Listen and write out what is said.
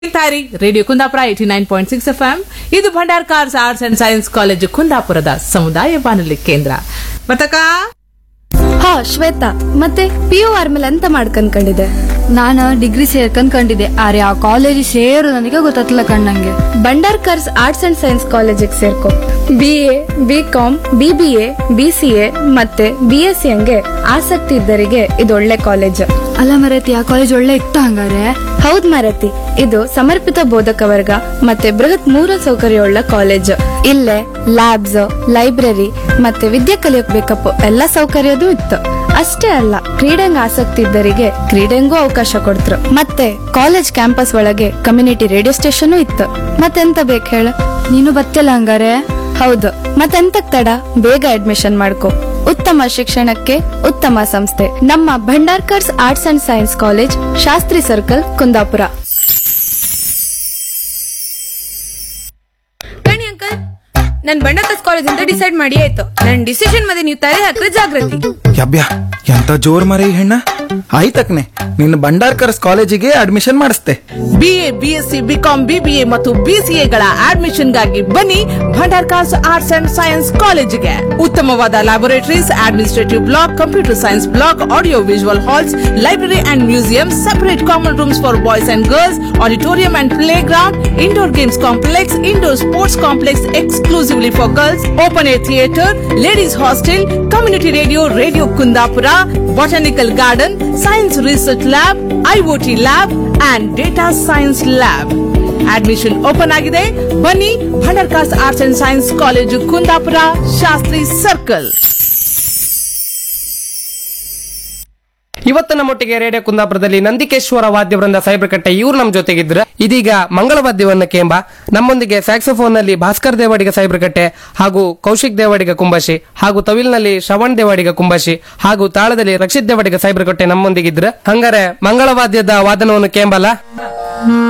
ತಾರಿ radio Kundapura eighty nine point six F M ಇದು Bhandarkars arts and science college ಕುಂದಾಪುರದ ಸಮುದಾಯ ಬಾನುಲಿ ಕೇಂದ್ರ ಮತಕ ಹಾ ಶ್ವೇತಾ ಮತ್ತೆ ಪಿ ಯು ಆರ್ಮೇಲೆ ಎಂತ ಮಾಡ್ಕಂಡ್ಕೊಂಡಿದೆ ನಾನು ಡಿಗ್ರಿ ಸೇರ್ಕೊಂಡ್ ಕಂಡಿದ್ದೆ ಆದ್ರೆ ಆ ಕಾಲೇಜ್ ಸೇರು ನನಗೆ ಗೊತ್ತಾಗ್ತಿಲ್ಲ ಕಣ್ಣಂಗೆ ಬಂಡಾರ್ಕರ್ಸ್ ಆರ್ಟ್ಸ್ ಅಂಡ್ ಸೈನ್ಸ್ ಕಾಲೇಜಿಗೆ ಸೇರ್ಕೊ B A B com B B A B C A ಮತ್ತೆ ಬಿ ಎಸ್ ಸಿ ಹಂಗೆ ಆಸಕ್ತಿ ಇದ್ದರಿಗೆ ಇದು ಒಳ್ಳೆ ಕಾಲೇಜ್ ಅಲ್ಲ ಮರತಿ ಆ ಕಾಲೇಜ್ ಒಳ್ಳೆ ಇತ್ತು ಹಂಗಾರೆ ಹೌದ್ ಮಾರತಿ ಇದು ಸಮರ್ಪಿತ ಬೋಧಕ ವರ್ಗ ಮತ್ತೆ ಬೃಹತ್ ಮೂಲ ಸೌಕರ್ಯವುಳ್ಳ ಕಾಲೇಜ್ ಇಲ್ಲೇ ಲ್ಯಾಬ್ಸ್ ಲೈಬ್ರರಿ ಮತ್ತೆ ವಿದ್ಯೆ ಕಲಿಯೋಕ್ ಬೇಕಪ್ಪ ಎಲ್ಲ ಸೌಕರ್ಯದೂ ಇತ್ತು ಅಷ್ಟೇ ಅಲ್ಲ ಕ್ರೀಡೆಂಗ್ ಆಸಕ್ತಿ ಇದ್ದರಿಗೆ ಕ್ರೀಡೆಂಗೂ ಅವಕಾಶ ಕೊಡ್ತ್ರು ಮತ್ತೆ ಕಾಲೇಜ್ ಕ್ಯಾಂಪಸ್ ಒಳಗೆ ಕಮ್ಯುನಿಟಿ ರೇಡಿಯೋ ಸ್ಟೇಷನ್ ಇತ್ತು ಮತ್ತೆಂತ ಬೇಕು ಹೇಳ ನೀನು ಬತ್ತಿಲ್ಲ ಹಂಗಾರೆ ಹೌದು ಮತ್ತೆಂತಕ್ ತಡ ಬೇಗ ಅಡ್ಮಿಷನ್ ಮಾಡ್ಕೊ ಉತ್ತಮ ಶಿಕ್ಷಣಕ್ಕೆ ಉತ್ತಮ ಸಂಸ್ಥೆ ನಮ್ಮ Bhandarkars arts and science college Shastri circle Kundapura ಕಣಿ ಅಂಕಲ್ ನನ್ ಬಂಡಕಸ್ ಕಾಲೇಜ್ ಅಂತ ಡಿಸೈಡ್ ಮಾಡಿ ಆಯ್ತು ನನ್ ಡಿಸಿಷನ್ ಮತ್ತೆ ನೀವು ತಲೆ ಹಾಕಿದ್ರೆ ಜಾಗೃತಿ ಯಬ್ಯಾ ಎಂತ ಜೋರ್ ಮರೆ ಈ ಹೆಣ್ಣ ಆಯ್ತಕ್ನೆ ನಿನ್ನ ಭಂಡಾರ್ಕರ್ಸ್ ಕಾಲೇಜಿಗೆ ಅಡ್ಮಿಷನ್ ಮಾಡಿಸ್ತೆ ಬಿಎ ಬಿಎಸ್ಸಿ ಬಿಕಾಂ ಬಿಬಿಎ ಮತ್ತು ಬಿಸಿಎಗಳ ಅಡ್ಮಿಷನ್ಗಾಗಿ ಬನ್ನಿ Bhandarkars arts and science ಕಾಲೇಜಿಗೆ ಉತ್ತಮವಾದ laboratories administrative block computer science block audio visual halls library and museum separate common rooms for boys and girls auditorium and play ground indoor games complex indoor sports complex exclusively for girls open air theatre ladies hostel community radio radio Kundapura botanical garden science research lab IoT lab and data science lab admission open ಆಗಿದೆ ಬನ್ನಿ Bhandarkars arts and science college Kundapura Shastri circle ಇವತ್ತು ನಮ್ಮೊಟ್ಟಿಗೆ radio ಕುಂದಾಪುರದಲ್ಲಿ ನಂದಿಕೇಶ್ವರ ವಾದ್ಯವೃಂದ ಸೈಬ್ರಕಟ್ಟೆ ಇವ್ರು ನಮ್ಮ ಜೊತೆಗಿದ್ರು ಇದೀಗ ಮಂಗಳವಾದ್ಯವನ್ನ ಕೇಂಬ ನಮ್ಮೊಂದಿಗೆ saxophone ನಲ್ಲಿ ಭಾಸ್ಕರ್ ದೇವಾಡಿಗ ಸೈಬ್ರಕಟ್ಟೆ ಹಾಗೂ ಕೌಶಿಕ್ ದೇವಾಡಿಗ ಕುಂಬಾಶಿ ಹಾಗೂ ತವಿಲ್ನಲ್ಲಿ ಶ್ರವಣ್ ದೇವಾಡಿಗ ಕುಂಬಾಶಿ ಹಾಗೂ ತಾಳದಲ್ಲಿ ರಕ್ಷಿತ್ ದೇವಾಡಿಗ ಸೈಬ್ರಕಟ್ಟೆ ನಮ್ಮೊಂದಿಗಿದ್ರು ಹಂಗಾರೆ ಮಂಗಳವಾದ್ಯದ ವಾದನವನ್ನು ಕೇಂಬಲ್ಲ